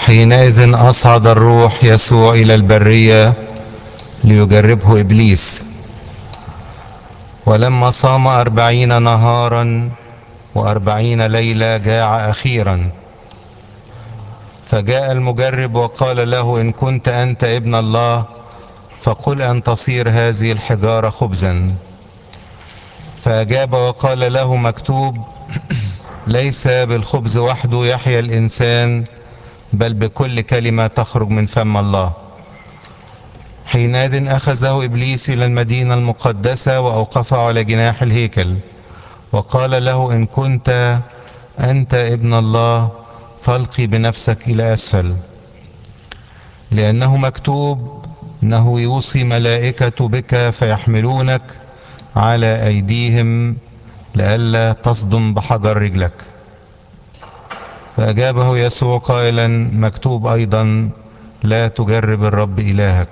حينئذ أصعد الروح يسوع إلى البرية ليجربه إبليس ولما صام أربعين نهارا وأربعين ليلة جاع أخيرا فجاء المجرب وقال له إن كنت أنت ابن الله فقل أن تصير هذه الحجارة خبزا فأجاب وقال له مكتوب ليس بالخبز وحده يحيا الإنسان بل بكل كلمة تخرج من فم الله حينئذ أخذه إبليس إلى المدينة المقدسة وأوقفه على جناح الهيكل وقال له إن كنت أنت ابن الله فالقي بنفسك إلى أسفل لأنه مكتوب أنه يوصي ملائكة بك فيحملونك على أيديهم لئلا تصدم بحجر رجلك فأجابه يسوع قائلا مكتوب أيضا لا تجرب الرب إلهك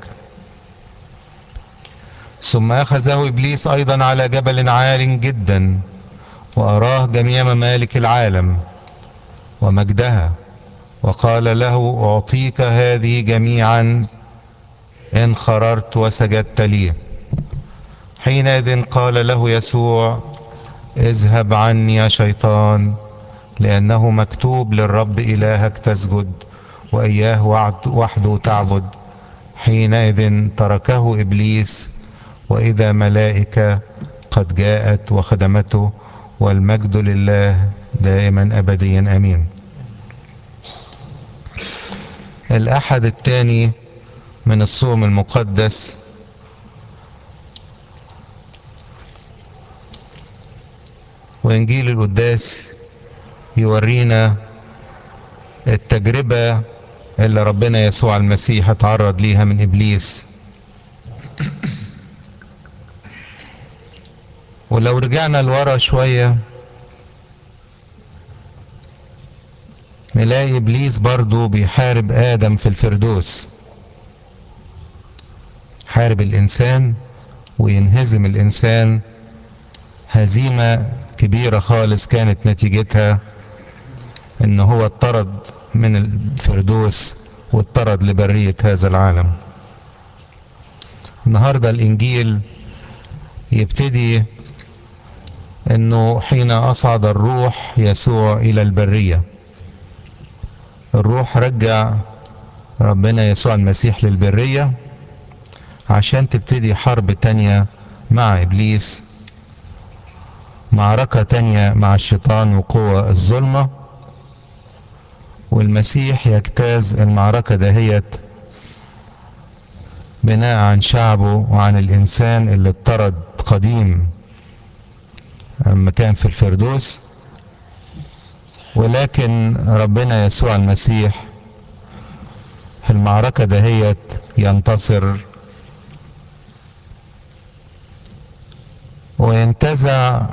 ثم أخذه إبليس أيضا على جبل عال جدا وأراه جميع ممالك العالم ومجدها وقال له أعطيك هذه جميعا إن خررت وسجدت لي حينئذ قال له يسوع اذهب عني يا شيطان لأنه مكتوب للرب إلهك تسجد وإياه وحده تعبد حينئذ تركه إبليس وإذا ملائكة قد جاءت وخدمته والمجد لله دائما أبديا أمين الأحد الثاني من الصوم المقدس وإنجيل القداس يورينا التجربة اللي ربنا يسوع المسيح اتعرض ليها من إبليس ولو رجعنا لورا شوية نلاقي إبليس برضو بيحارب آدم في الفردوس حارب الإنسان وينهزم الإنسان هزيمة كبيرة خالص كانت نتيجتها ان هو اطرد من الفردوس واطرد لبرية هذا العالم النهاردة الانجيل يبتدي انه حين اصعد الروح يسوع الى البرية الروح رجع ربنا يسوع المسيح للبرية عشان تبتدي حرب تانية مع ابليس معركة تانية مع الشيطان وقوى الظلمة والمسيح يجتاز المعركة دهيت بناء عن شعبه وعن الإنسان اللي اضطرد قديم لما كان في الفردوس ولكن ربنا يسوع المسيح في المعركة دهيت ينتصر وينتزع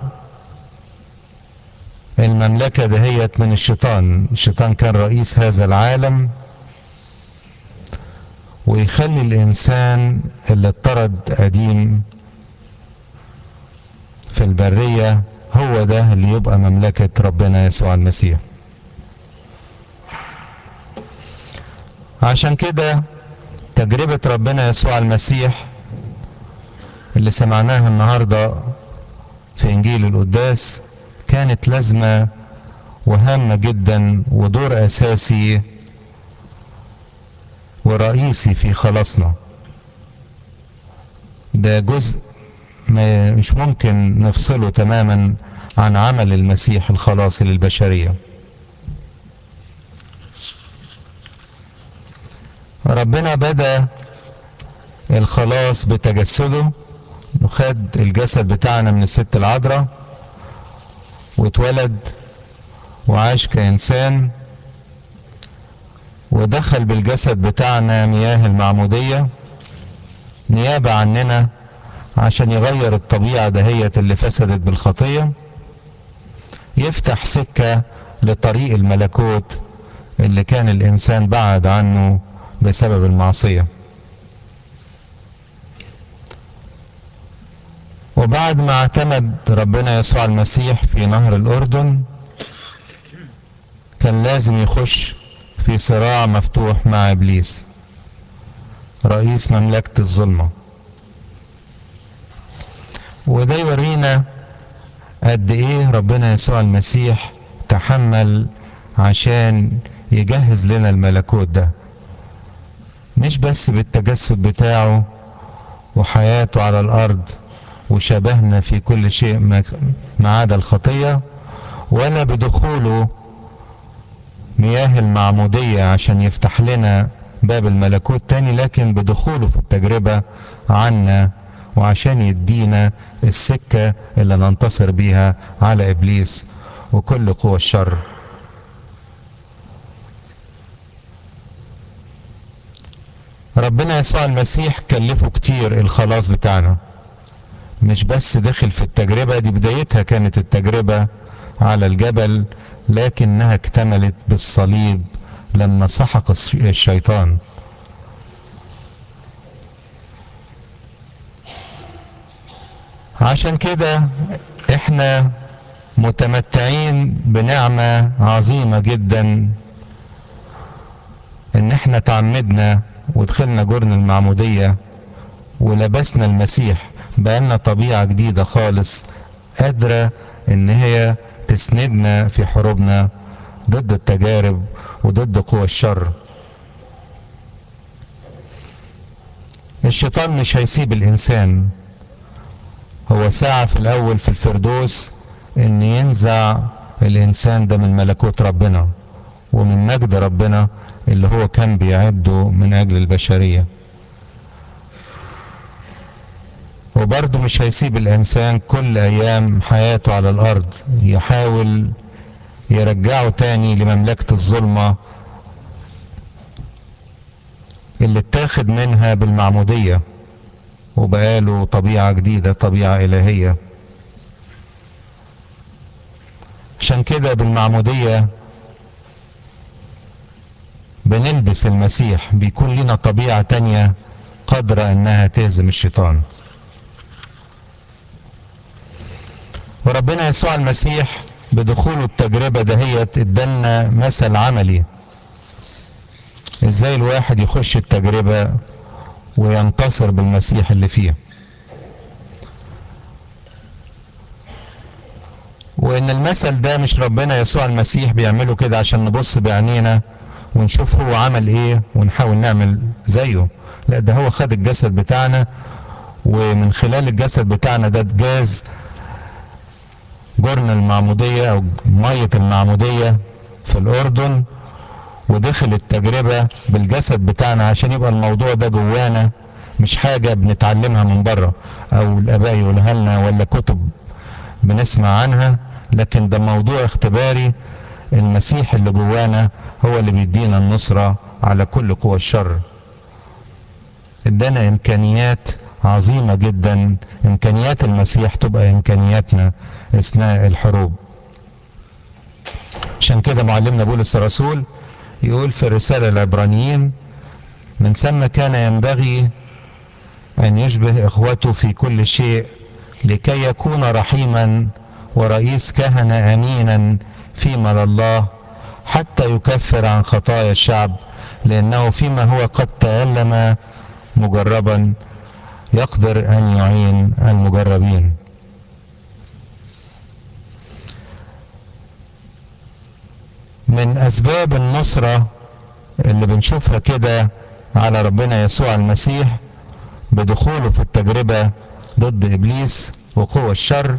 المملكة دهيت من الشيطان الشيطان كان رئيس هذا العالم ويخلي الإنسان اللي اضطرد قديم في البرية هو ده اللي يبقى مملكة ربنا يسوع المسيح عشان كده تجربة ربنا يسوع المسيح اللي سمعناها النهاردة في إنجيل القداس كانت لازمة وهامة جدا ودور أساسي ورئيسي في خلاصنا ده جزء ما مش ممكن نفصله تماما عن عمل المسيح الخلاصي للبشرية ربنا بدأ الخلاص بتجسده وخد الجسد بتاعنا من الست العذراء واتولد وعاش كإنسان ودخل بالجسد بتاعنا مياه المعمودية نيابة عننا عشان يغير الطبيعة دهيت اللي فسدت بالخطية يفتح سكة لطريق الملكوت اللي كان الإنسان بعد عنه بسبب المعصية وبعد ما اعتمد ربنا يسوع المسيح في نهر الأردن كان لازم يخش في في صراع مفتوح مع ابليس رئيس مملكة الظلمة وده يورينا قد ايه ربنا يسوع المسيح تحمل عشان يجهز لنا الملكوت ده مش بس بالتجسد بتاعه وحياته على الارض وشبهنا في كل شيء ما عدا الخطيه ولا بدخوله مياه المعموديه عشان يفتح لنا باب الملكوت تاني لكن بدخوله في التجربه عنا وعشان يدينا السكه اللي ننتصر بيها على ابليس وكل قوى الشر ربنا يسوع المسيح كلفه كتير الخلاص بتاعنا مش بس دخل في التجربة دي بدايتها كانت التجربة على الجبل لكنها اكتملت بالصليب لما سحق الشيطان عشان كده احنا متمتعين بنعمة عظيمة جدا ان احنا تعمدنا ودخلنا جرن المعمودية ولبسنا المسيح بقالنا طبيعة جديدة خالص قادرة ان هي تسندنا في حروبنا ضد التجارب وضد قوى الشر الشيطان مش هيسيب الانسان هو سعى في الاول في الفردوس ان ينزع الانسان ده من ملكوت ربنا ومن مجد ربنا اللي هو كان بيعده من اجل البشريه وبرضه مش هيسيب الانسان كل ايام حياته على الارض يحاول يرجعه تاني لمملكه الظلمه اللي اتاخد منها بالمعموديه وبقاله طبيعه جديده طبيعه الهيه عشان كده بالمعموديه بنلبس المسيح بيكون لنا طبيعه تانيه قادره انها تهزم الشيطان وربنا يسوع المسيح بدخوله التجربة دهيت ادالنا مثل عملي ازاي الواحد يخش التجربة وينتصر بالمسيح اللي فيه وان المثل ده مش ربنا يسوع المسيح بيعمله كده عشان نبص بعينينا ونشوف هو عمل ايه ونحاول نعمل زيه لا ده هو خد الجسد بتاعنا ومن خلال الجسد بتاعنا ده اتجاز جرن المعمودية أو مية المعمودية في الأردن ودخل التجربة بالجسد بتاعنا عشان يبقى الموضوع ده جوانا مش حاجة بنتعلمها من بره أو الآباء يقولها لنا ولا كتب بنسمع عنها لكن ده موضوع اختباري المسيح اللي جوانا هو اللي بيدينا النصرة على كل قوى الشر ادانا إمكانيات عظيمة جدا إمكانيات المسيح تبقى إمكانياتنا أثناء الحروب عشان كده معلمنا بولس الرسول يقول في الرسالة العبرانيين من ثم كان ينبغي أن يشبه إخوته في كل شيء لكي يكون رحيما ورئيس كهنة أمينا فيما لله حتى يكفر عن خطايا الشعب لأنه فيما هو قد تألم مجربا يقدر أن يعين المجربين من أسباب النصرة اللي بنشوفها كده على ربنا يسوع المسيح بدخوله في التجربة ضد إبليس وقوى الشر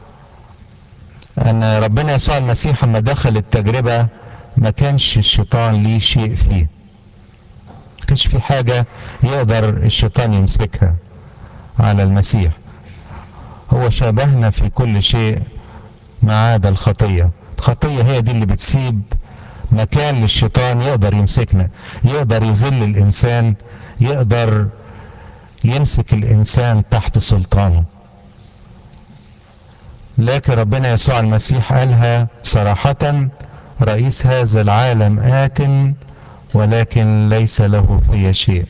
أن ربنا يسوع المسيح لما دخل التجربة ما كانش الشيطان ليه شيء فيه ما كانش في حاجة يقدر الشيطان يمسكها على المسيح هو شبهنا في كل شيء ما عدا الخطية الخطية هي دي اللي بتسيب مكان للشيطان يقدر يمسكنا يقدر يذل الإنسان يقدر يمسك الإنسان تحت سلطانه لكن ربنا يسوع المسيح قالها صراحة رئيس هذا العالم آت ولكن ليس له في شيء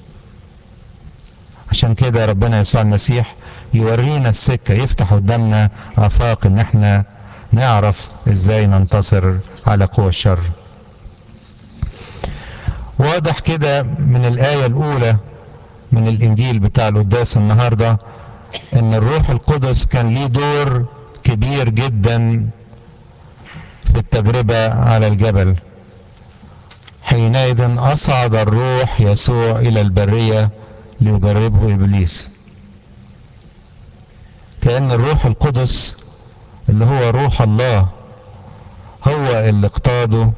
عشان كده ربنا يسوع المسيح يورينا السكة يفتح قدامنا آفاق إن احنا نعرف ازاي ننتصر على قوى الشر واضح كده من الآية الأولى من الإنجيل بتاع القداس النهاردة إن الروح القدس كان ليه دور كبير جدا في التجربة على الجبل حينئذ أصعد الروح يسوع إلى البرية ليجربه إبليس كأن الروح القدس اللي هو روح الله هو اللي اقتاده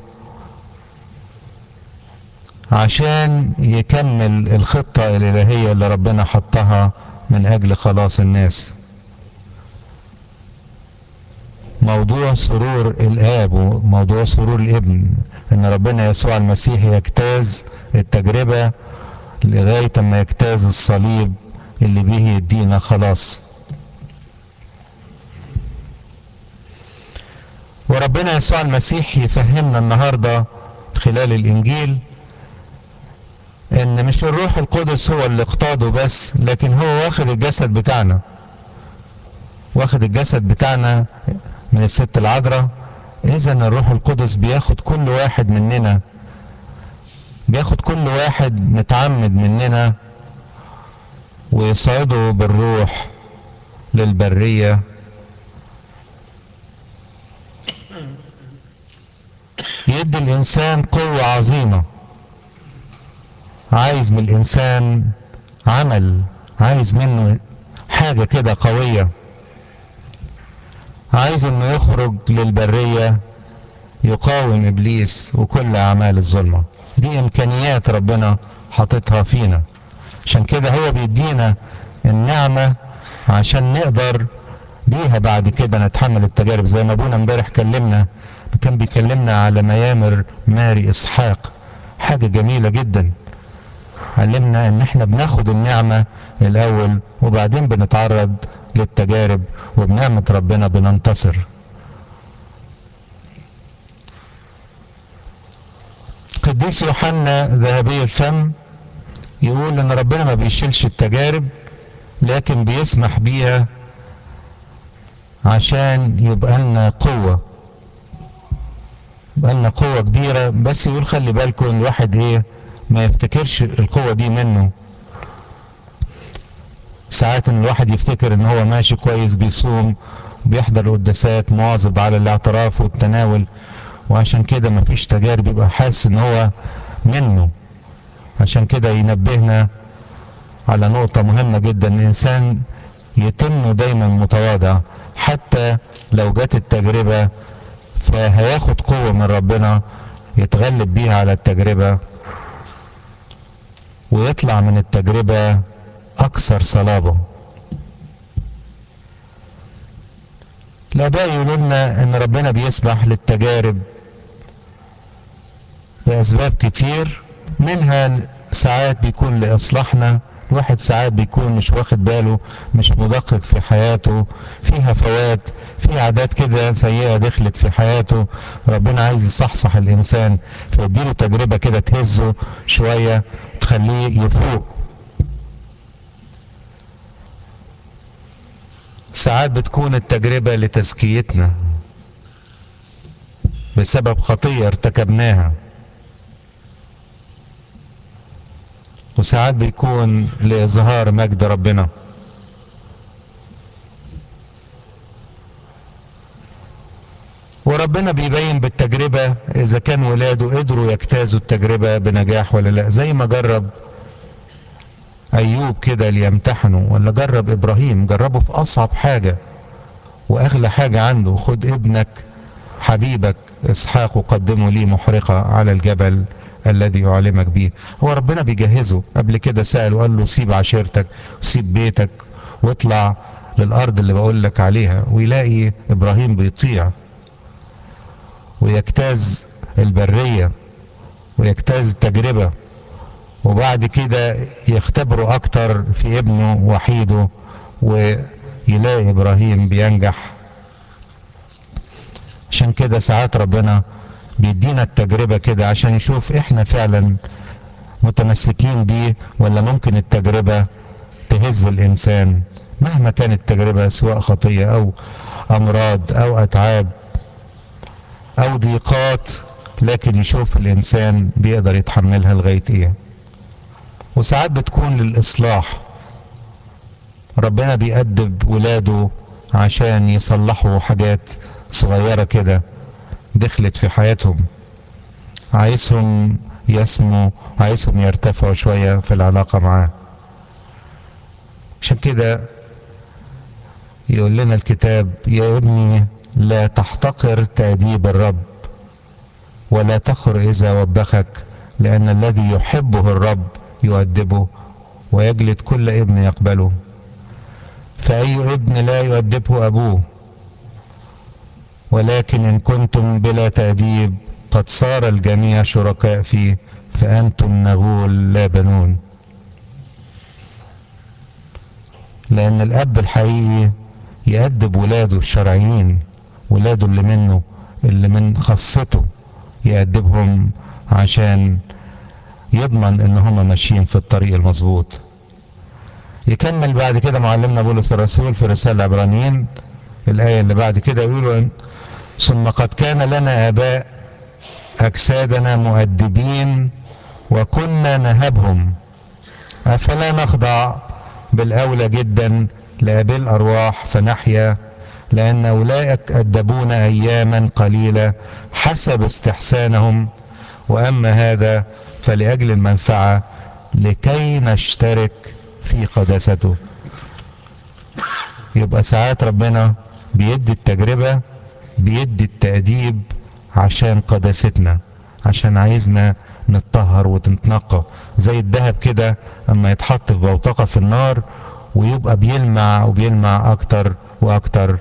عشان يكمل الخطة الإلهية اللي ربنا حطها من أجل خلاص الناس موضوع سرور الآب وموضوع سرور الابن إن ربنا يسوع المسيح يجتاز التجربة لغاية ما يجتاز الصليب اللي به يدينا خلاص وربنا يسوع المسيح يفهمنا النهارده خلال الانجيل ان مش الروح القدس هو اللي اقتاده بس لكن هو واخد الجسد بتاعنا واخد الجسد بتاعنا من الست العذراء اذا الروح القدس بياخد كل واحد مننا بياخد كل واحد متعمد مننا ويصعده بالروح للبريه يدي الانسان قوة عظيمة عايز من الانسان عمل عايز منه حاجة كده قوية عايز انه يخرج للبرية يقاوم ابليس وكل اعمال الظلمة دي امكانيات ربنا حاططها فينا عشان كده هو بيدينا النعمة عشان نقدر بيها بعد كده نتحمل التجارب زي ما ابونا امبارح كلمنا كان بيكلمنا على ميامر ماري اسحاق حاجه جميله جدا علمنا ان احنا بناخد النعمه الاول وبعدين بنتعرض للتجارب وبنعمه ربنا بننتصر قديس يوحنا ذهبي الفم يقول ان ربنا ما بيشيلش التجارب لكن بيسمح بيها عشان يبقى لنا قوه بقى لنا قوة كبيرة بس يقول خلي بالكم الواحد ايه ما يفتكرش القوة دي منه ساعات ان الواحد يفتكر ان هو ماشي كويس بيصوم بيحضر القداسات مواظب على الاعتراف والتناول وعشان كده مفيش تجارب يبقى حاسس ان هو منه عشان كده ينبهنا على نقطة مهمة جدا الانسان يتم دايما متواضع حتى لو جت التجربة فهياخد قوة من ربنا يتغلب بيها على التجربة ويطلع من التجربة أكثر صلابة الآباء يقولوا لنا إن ربنا بيسمح للتجارب لأسباب كتير منها ساعات بيكون لإصلاحنا الواحد ساعات بيكون مش واخد باله مش مدقق في حياته في هفوات في عادات كده سيئة دخلت في حياته ربنا عايز يصحصح الإنسان فيديله تجربة كده تهزه شوية تخليه يفوق ساعات بتكون التجربة لتزكيتنا بسبب خطية ارتكبناها وساعات بيكون لإظهار مجد ربنا وربنا بيبين بالتجربة إذا كان ولاده قدروا يجتازوا التجربة بنجاح ولا لا زي ما جرب أيوب كده ليمتحنه ولا جرب إبراهيم جربه في أصعب حاجة وأغلى حاجة عنده خد ابنك حبيبك إسحاق وقدمه لي محرقة على الجبل الذي أعلمك به هو ربنا بيجهزه قبل كده سأل وقال له سيب عشيرتك وسيب بيتك واطلع للأرض اللي بقول لك عليها ويلاقي إبراهيم بيطيع ويجتاز البرية ويجتاز التجربة وبعد كده يختبروا أكتر في ابنه وحيده ويلاقي إبراهيم بينجح عشان كده ساعات ربنا بيدينا التجربة كده عشان يشوف احنا فعلا متمسكين بيه ولا ممكن التجربة تهز الإنسان مهما كانت التجربة سواء خطية أو أمراض أو أتعاب أو ضيقات لكن يشوف الانسان بيقدر يتحملها لغايه ايه وساعات بتكون للاصلاح ربنا بيأدب ولاده عشان يصلحوا حاجات صغيره كده دخلت في حياتهم عايزهم يسموا عايزهم يرتفعوا شويه في العلاقه معاه عشان كده يقول لنا الكتاب يا ابني لا تحتقر تأديب الرب ولا تخر إذا وبخك لأن الذي يحبه الرب يؤدبه ويجلد كل ابن يقبله فأي ابن لا يؤدبه أبوه ولكن إن كنتم بلا تأديب قد صار الجميع شركاء فيه فأنتم نغول لا بنون لأن الأب الحقيقي يأدب ولاده الشرعيين ولاده اللي منه اللي من خاصته يأدبهم عشان يضمن ان هم ماشيين في الطريق المظبوط يكمل بعد كده معلمنا بولس الرسول في رسالة العبرانيين الآية اللي بعد كده يقولوا ثم قد كان لنا آباء أجسادنا مؤدبين وكنا نهبهم أفلا نخضع بالأولى جدا لأبي الأرواح فنحيا لأن أولئك أدبونا أياما قليلة حسب استحسانهم وأما هذا فلأجل المنفعة لكي نشترك في قداسته يبقى ساعات ربنا بيدي التجربة بيدي التأديب عشان قداستنا عشان عايزنا نتطهر ونتنقى زي الذهب كده اما يتحط في بوتقة في النار ويبقى بيلمع وبيلمع اكتر واكتر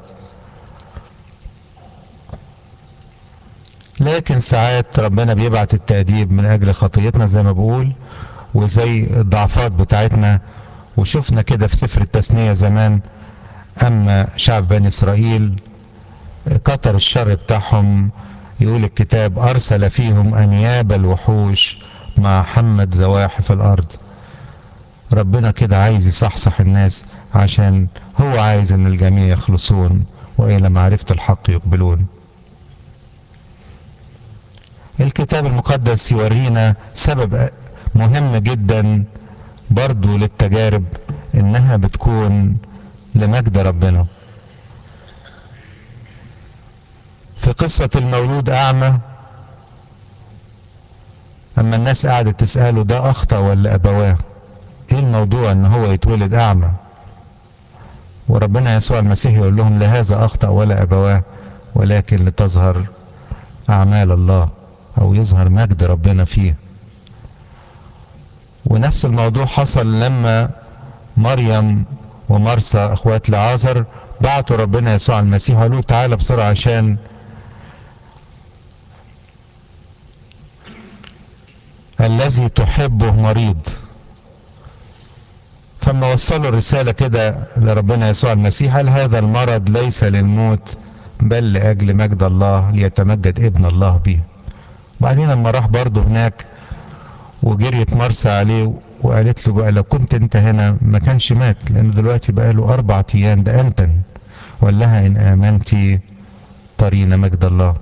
لكن ساعات ربنا بيبعت التأديب من أجل خطيتنا زي ما بقول وزي الضعفات بتاعتنا وشفنا كده في سفر التثنية زمان أما شعب بني إسرائيل كتر الشر بتاعهم يقول الكتاب أرسل فيهم أنياب الوحوش مع حمد زواحف الأرض ربنا كده عايز يصحصح الناس عشان هو عايز ان الجميع يخلصون والى معرفة الحق يقبلون الكتاب المقدس يورينا سبب مهم جدا برضو للتجارب انها بتكون لمجد ربنا في قصة المولود اعمى اما الناس قعدت تسأله ده اخطأ ولا ابواه ايه الموضوع ان هو يتولد اعمى وربنا يسوع المسيح يقول لهم لا هذا اخطأ ولا ابواه ولكن لتظهر اعمال الله او يظهر مجد ربنا فيه ونفس الموضوع حصل لما مريم ومرسى اخوات لعازر بعتوا ربنا يسوع المسيح قالوا تعالى بسرعه عشان الذي تحبه مريض فما وصلوا الرسالة كده لربنا يسوع المسيح هل هذا المرض ليس للموت بل لأجل مجد الله ليتمجد ابن الله به وبعدين لما راح برضه هناك وجريت مرسى عليه وقالت له بقى لو كنت انت هنا ما كانش مات لانه دلوقتي بقى له اربع ايام ده انتن وقال لها ان امنتي ترين مجد الله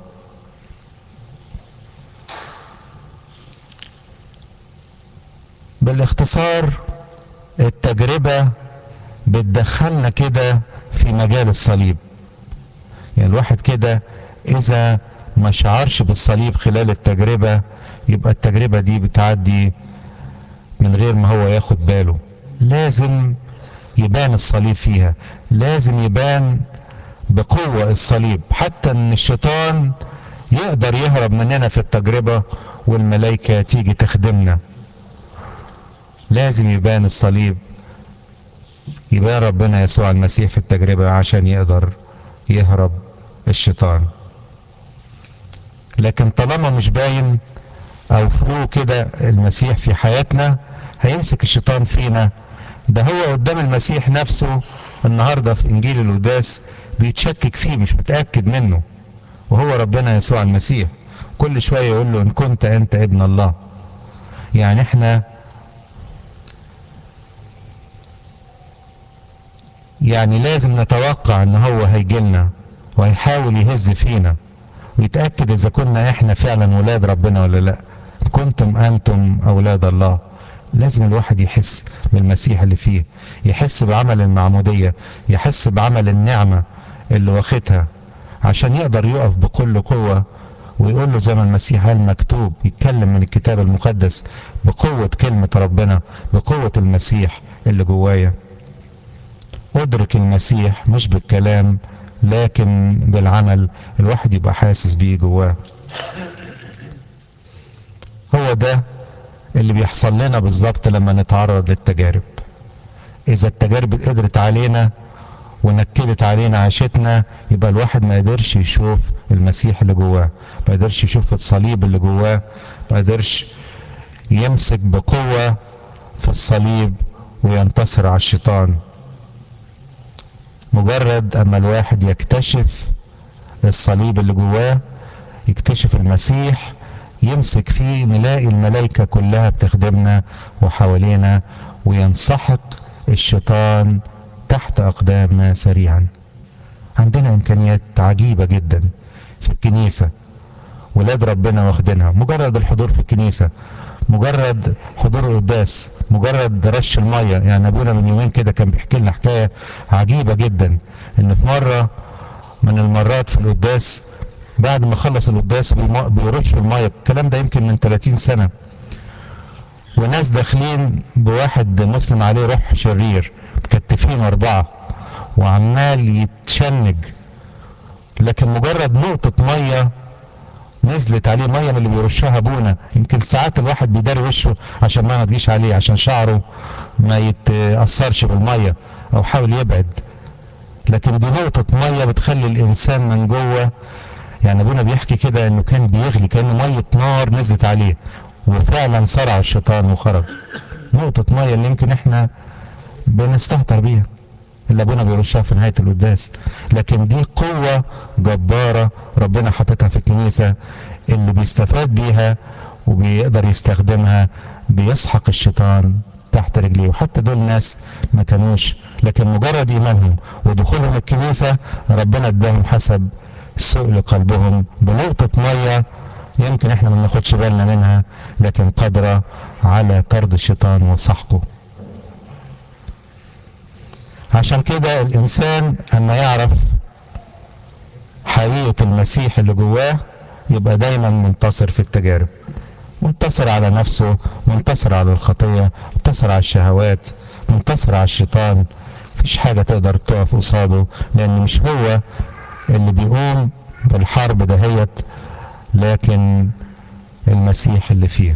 بالاختصار التجربة بتدخلنا كده في مجال الصليب يعني الواحد كده اذا ما شعرش بالصليب خلال التجربة يبقى التجربة دي بتعدي من غير ما هو ياخد باله لازم يبان الصليب فيها لازم يبان بقوة الصليب حتى ان الشيطان يقدر يهرب مننا في التجربة والملائكة تيجي تخدمنا لازم يبان الصليب يبان ربنا يسوع المسيح في التجربة عشان يقدر يهرب الشيطان لكن طالما مش باين او فوق كده المسيح في حياتنا هيمسك الشيطان فينا ده هو قدام المسيح نفسه النهارده في انجيل القداس بيتشكك فيه مش متاكد منه وهو ربنا يسوع المسيح كل شويه يقول له ان كنت انت ابن الله يعني احنا يعني لازم نتوقع ان هو هيجي لنا وهيحاول يهز فينا ويتأكد إذا كنا إحنا فعلا ولاد ربنا ولا لأ كنتم أنتم أولاد الله لازم الواحد يحس بالمسيح اللي فيه يحس بعمل المعمودية يحس بعمل النعمة اللي واخدها عشان يقدر يقف بكل قوة ويقول له زي ما المسيح قال مكتوب يتكلم من الكتاب المقدس بقوة كلمة ربنا بقوة المسيح اللي جوايا ادرك المسيح مش بالكلام لكن بالعمل الواحد يبقى حاسس بيه جواه هو ده اللي بيحصل لنا بالظبط لما نتعرض للتجارب اذا التجارب قدرت علينا ونكدت علينا عيشتنا يبقى الواحد ما قدرش يشوف المسيح اللي جواه ما قدرش يشوف الصليب اللي جواه ما قدرش يمسك بقوة في الصليب وينتصر على الشيطان مجرد اما الواحد يكتشف الصليب اللي جواه يكتشف المسيح يمسك فيه نلاقي الملائكة كلها بتخدمنا وحوالينا وينسحق الشيطان تحت أقدامنا سريعا عندنا إمكانيات عجيبة جدا في الكنيسة ولاد ربنا واخدينها مجرد الحضور في الكنيسة مجرد حضور القداس مجرد رش المية يعني أبونا من يومين كده كان بيحكي لنا حكاية عجيبة جدا إن في مرة من المرات في القداس بعد ما خلص القداس بيرشوا المية الكلام ده يمكن من 30 سنة وناس داخلين بواحد مسلم عليه روح شرير مكتفين أربعة وعمال يتشنج لكن مجرد نقطة مية نزلت عليه مية من اللي بيرشها ابونا يمكن ساعات الواحد بيداري وشه عشان ما تجيش عليه عشان شعره ما يتأثرش بالمية او حاول يبعد لكن دي نقطة مية بتخلي الانسان من جوه يعني ابونا بيحكي كده انه كان بيغلي كأنه مية نار نزلت عليه وفعلا صرع الشيطان وخرج نقطة مية اللي يمكن احنا بنستهتر بيها اللي ابونا بيرشها في نهايه القداس لكن دي قوه جباره ربنا حاططها في الكنيسه اللي بيستفاد بيها وبيقدر يستخدمها بيسحق الشيطان تحت رجليه وحتى دول ناس ما كانوش لكن مجرد ايمانهم ودخولهم الكنيسه ربنا اداهم حسب سؤل قلبهم بنقطه ميه يمكن احنا ما ناخدش بالنا منها لكن قادره على طرد الشيطان وسحقه عشان كده الانسان اما يعرف حقيقة المسيح اللي جواه يبقى دايما منتصر في التجارب منتصر على نفسه منتصر على الخطية منتصر على الشهوات منتصر على الشيطان مفيش حاجة تقدر تقف قصاده لان مش هو اللي بيقوم بالحرب دهيت لكن المسيح اللي فيه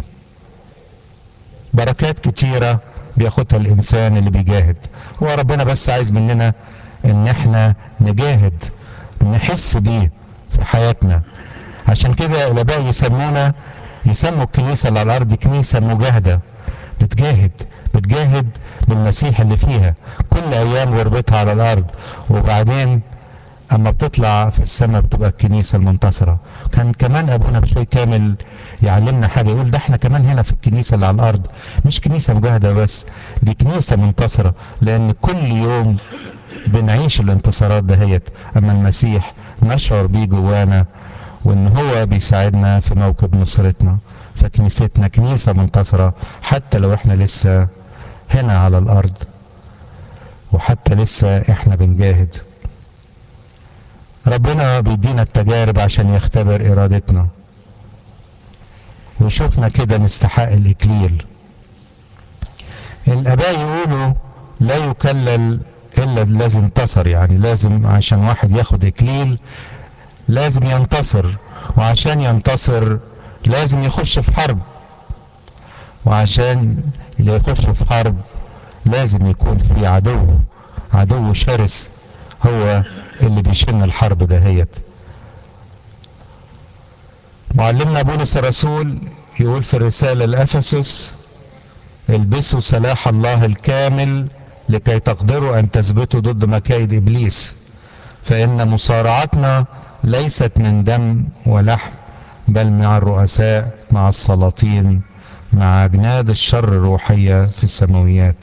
بركات كتيره بياخدها الانسان اللي بيجاهد هو ربنا بس عايز مننا ان احنا نجاهد نحس بيه في حياتنا عشان كده الاباء يسمونا يسموا الكنيسه اللي على الارض كنيسه مجاهده بتجاهد بتجاهد بالمسيح اللي فيها كل ايام غربتها على الارض وبعدين اما بتطلع في السماء بتبقى الكنيسه المنتصره كان كمان ابونا بشوي كامل يعلمنا حاجه يقول ده احنا كمان هنا في الكنيسه اللي على الارض مش كنيسه مجاهده بس دي كنيسه منتصره لان كل يوم بنعيش الانتصارات دهيت اما المسيح نشعر بيه جوانا وان هو بيساعدنا في موكب نصرتنا فكنيستنا كنيسه منتصره حتى لو احنا لسه هنا على الارض وحتى لسه احنا بنجاهد ربنا بيدينا التجارب عشان يختبر ارادتنا وشوفنا كده نستحق الاكليل الاباء يقولوا لا يكلل الا الذي انتصر يعني لازم عشان واحد ياخد اكليل لازم ينتصر وعشان ينتصر لازم يخش في حرب وعشان اللي يخش في حرب لازم يكون في عدو عدو شرس هو اللي بيشن الحرب دهيت معلمنا بولس الرسول يقول في الرسالة لأفسس البسوا سلاح الله الكامل لكي تقدروا أن تثبتوا ضد مكايد إبليس فإن مصارعتنا ليست من دم ولحم بل مع الرؤساء مع السلاطين مع أجناد الشر الروحية في السماويات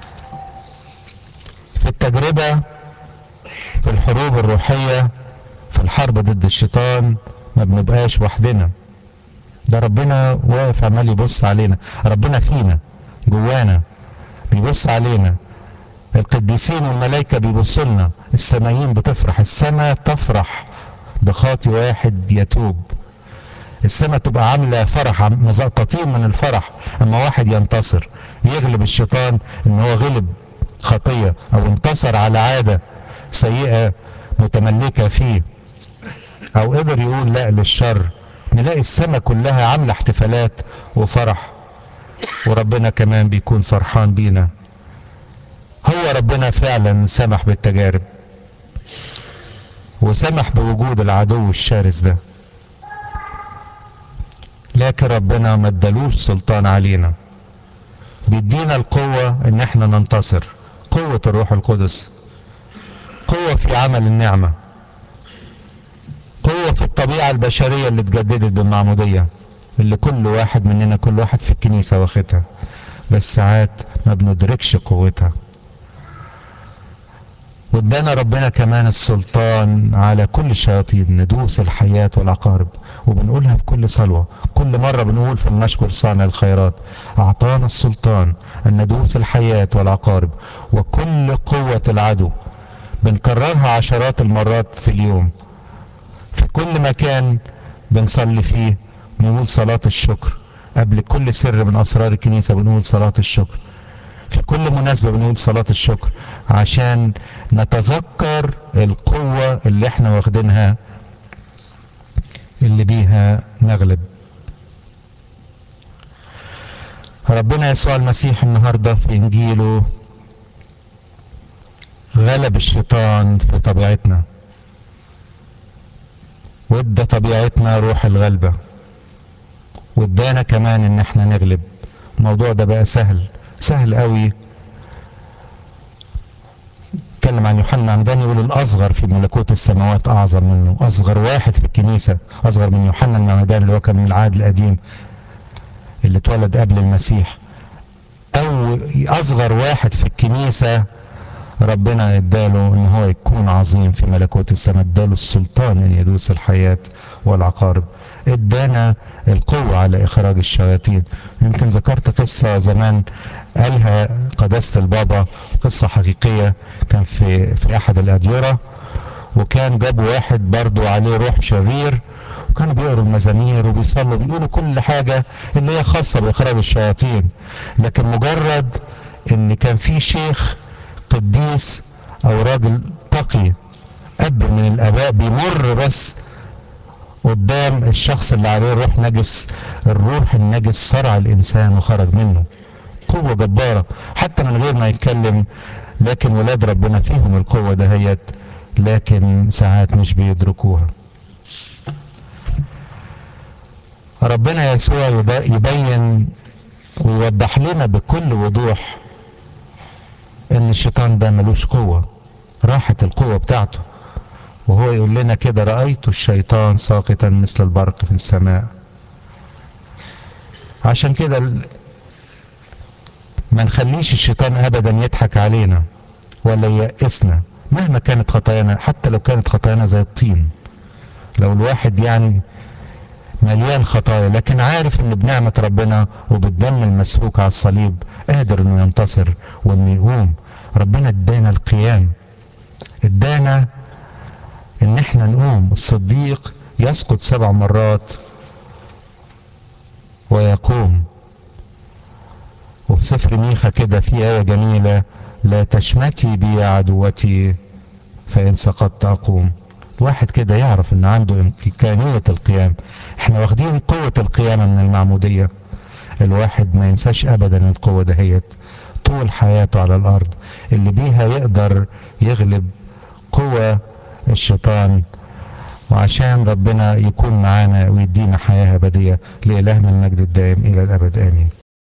في التجربة في الحروب الروحية في الحرب ضد الشيطان ما بنبقاش وحدنا ده ربنا واقف عمال يبص علينا ربنا فينا جوانا بيبص علينا القديسين والملائكة بيبصوا لنا السمايين بتفرح السماء تفرح بخاطي واحد يتوب السماء تبقى عاملة فرح مزقططين من الفرح اما واحد ينتصر يغلب الشيطان ان هو غلب خطية او انتصر على عادة سيئة متملكة فيه او قدر يقول لا للشر نلاقي السماء كلها عاملة احتفالات وفرح وربنا كمان بيكون فرحان بينا هو ربنا فعلا سمح بالتجارب وسمح بوجود العدو الشرس ده لكن ربنا ما ادالوش سلطان علينا بيدينا القوة ان احنا ننتصر قوة الروح القدس قوة في عمل النعمة قوة في الطبيعة البشرية اللي اتجددت بالمعمودية اللي كل واحد مننا كل واحد في الكنيسة واخدها بس ساعات ما بندركش قوتها وادانا ربنا كمان السلطان على كل الشياطين ندوس الحياة والعقارب وبنقولها في كل صلوة كل مرة بنقول في المشكر صانع الخيرات أعطانا السلطان أن ندوس الحياة والعقارب وكل قوة العدو بنكررها عشرات المرات في اليوم في كل مكان بنصلي فيه نقول صلاة الشكر قبل كل سر من أسرار الكنيسة بنقول صلاة الشكر في كل مناسبة بنقول صلاة الشكر عشان نتذكر القوة اللي احنا واخدينها اللي بيها نغلب ربنا يسوع المسيح النهاردة في إنجيله غلب الشيطان في طبيعتنا وادى طبيعتنا روح الغلبة وادانا كمان ان احنا نغلب الموضوع ده بقى سهل سهل قوي اتكلم عن يوحنا عمداني يقول الاصغر في ملكوت السماوات اعظم منه اصغر واحد في الكنيسه اصغر من يوحنا المعمداني اللي هو كان من العهد القديم اللي اتولد قبل المسيح او اصغر واحد في الكنيسه ربنا اداله ان هو يكون عظيم في ملكوت السماء اداله السلطان ان يدوس الحياه والعقارب ادانا القوة على اخراج الشياطين يمكن ذكرت قصة زمان قالها قداسة البابا قصة حقيقية كان في في احد الاديرة وكان جابوا واحد برضو عليه روح شرير وكانوا بيقروا المزامير وبيصلوا بيقولوا كل حاجة اللي هي خاصة باخراج الشياطين لكن مجرد ان كان في شيخ قديس او راجل تقي اب من الاباء بيمر بس قدام الشخص اللي عليه روح نجس الروح النجس صرع الانسان وخرج منه قوة جبارة حتى من غير ما يتكلم لكن ولاد ربنا فيهم القوة دهيت لكن ساعات مش بيدركوها ربنا يسوع يبين ويوضح لنا بكل وضوح ان الشيطان ده ملوش قوة راحت القوة بتاعته وهو يقول لنا كده رأيت الشيطان ساقطا مثل البرق في السماء عشان كده ما نخليش الشيطان ابدا يضحك علينا ولا ييأسنا مهما كانت خطايانا حتى لو كانت خطايانا زي الطين لو الواحد يعني مليان خطايا لكن عارف ان بنعمة ربنا وبالدم المسفوك على الصليب قادر انه ينتصر وانه يقوم ربنا ادانا القيام ادانا ان احنا نقوم الصديق يسقط سبع مرات ويقوم وفي سفر ميخا كده في آية جميلة لا تشمتي بي يا عدوتي فإن سقطت أقوم الواحد كده يعرف ان عنده امكانية القيام احنا واخدين قوة القيامة من المعمودية الواحد ما ينساش ابدا القوة دهيت طول حياته على الارض اللي بيها يقدر يغلب قوة الشيطان وعشان ربنا يكون معانا ويدينا حياة أبدية لإلهنا المجد الدائم إلى الأبد آمين